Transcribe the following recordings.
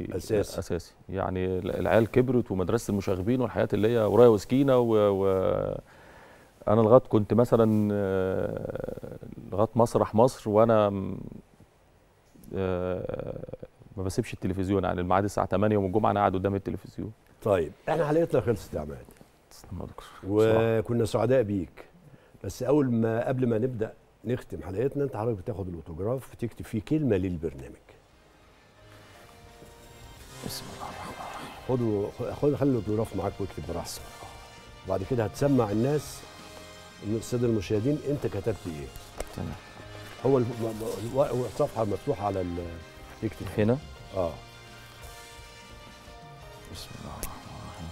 أساسي. اساسي يعني العيال كبرت ومدرسه المشاغبين والحياه اللي هي ورايا وسكينه و, و انا لغايه كنت مثلا آه، لغايه مسرح مصر وانا م- آه، ما بسيبش التلفزيون يعني الميعاد الساعه 8 يوم الجمعه انا قاعد قدام التلفزيون طيب احنا حلقتنا خلصت يا عماد تسلم يا دكتور. بصراحة. وكنا سعداء بيك بس اول ما قبل ما نبدا نختم حلقتنا انت حضرتك بتاخد الاوتوجراف وتكتب فيه كلمه للبرنامج بسم الله الرحمن الرحيم خدوا خد خلي الاوتوجراف معاك واكتب براحتك وبعد كده هتسمع الناس الساده المشاهدين انت كتبت ايه تمام هو الم- م- م- الصفحه مفتوحه على ال- تكتب هنا اه بسم الله الرحمن الرحيم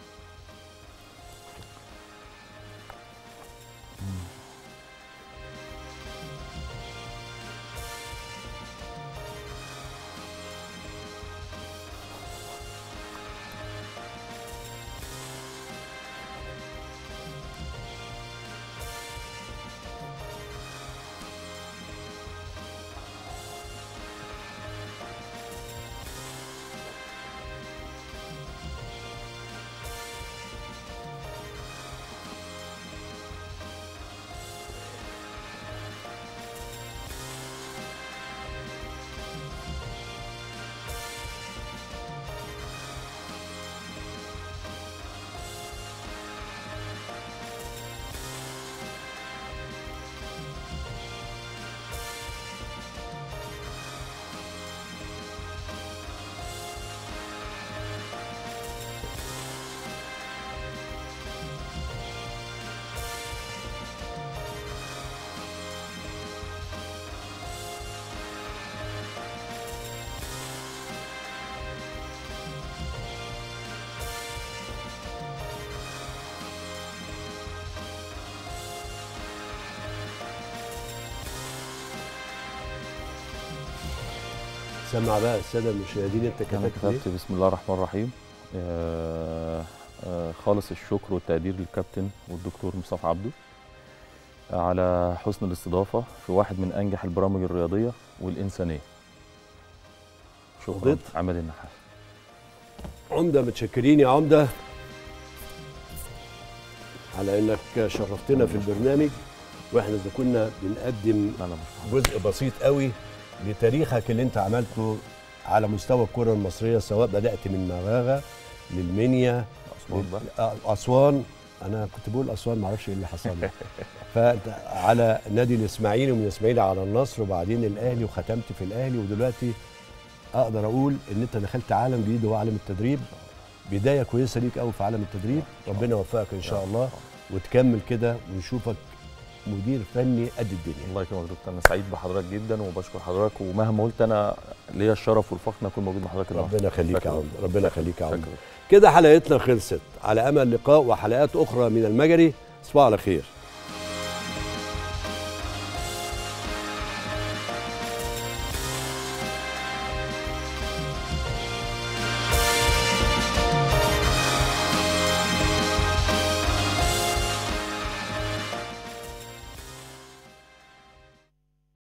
سمع بقى الساده المشاهدين انت انا كتبت ايه كتبت بسم الله الرحمن الرحيم آه، آه، خالص الشكر والتقدير للكابتن والدكتور مصطفى عبده على حسن الاستضافه في واحد من انجح البرامج الرياضيه والانسانيه شكرا رضيت؟ عماد النحاس عمده متشكرين يا عمده على انك شرفتنا في البرنامج واحنا اذا كنا بنقدم لا لا مش جزء بسيط قوي لتاريخك اللي انت عملته على مستوى الكره المصريه سواء بدات من مغاغه للمنيا أسوان بقى. لل- اسوان انا كنت بقول اسوان ما اعرفش ايه اللي حصل لي فانت على نادي الاسماعيلي ومن الاسماعيلي على النصر وبعدين الاهلي وختمت في الاهلي ودلوقتي اقدر اقول ان انت دخلت عالم جديد وهو عالم التدريب بدايه كويسه ليك قوي في عالم التدريب ربنا يوفقك ان شاء الله وتكمل كده ونشوفك مدير فني قد الدنيا الله يكرمك يا دكتور انا سعيد بحضرتك جدا وبشكر حضرتك ومهما قلت انا ليا الشرف والفخر ان اكون موجود مع حضرتك النهارده ربنا يخليك يا شكراً. عم ربنا يخليك يا عم شكراً. كده حلقتنا خلصت على امل لقاء وحلقات اخرى من المجري تصبحوا على خير